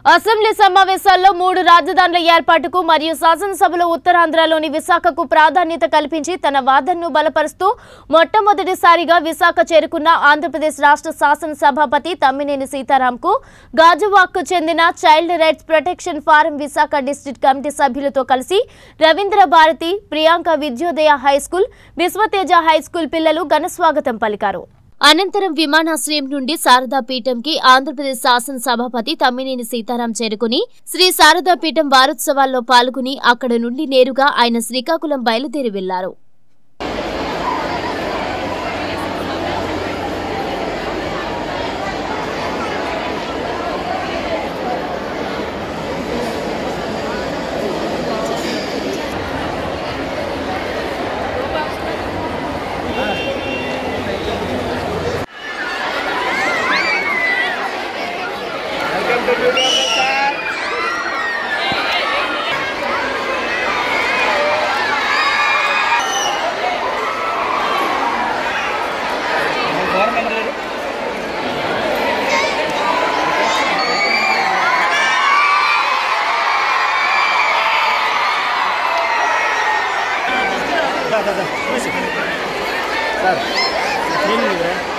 assembly సమావేశాల్లో మూడు రాజధానుల ఏర్పాటుకు మరియు శాసనసభలో ఉత్తరాంధ్రలోని విశాఖకు ప్రాధాన్యత కల్పించి తన వాదనను బలపరుస్తూ మొట్టమొదటిసారిగా విశాఖ చేరుకున్న ఆంధ్రప్రదేశ్ రాష్ట్ర శాసనసభాపతి తమ్మినేని సీతారాంకు గాజువాక్కు చెందిన child rights protection forum Visakha district committee సభ్యులతో కలిసి Ravindra Bharathi Priyanka Vidyodaya high school Vishwateja high school పిల్లలు ఘనస్వాగతం పలికారు అనంతరం విమానాశ్రయం నుండి శారదా పీఠంకి ఆంధ్రప్రదేశ్ శాసనసభాపతి తమ్మినేని సీతారాం చేరుకుని శ్రీ శారదా పీఠం వారోత్సవాల్లో పాల్గొని అక్కడ నుండి నేరుగా ఆయన శ్రీకాకుళం బయలుదేరి వెళ్లారు సార్ నేను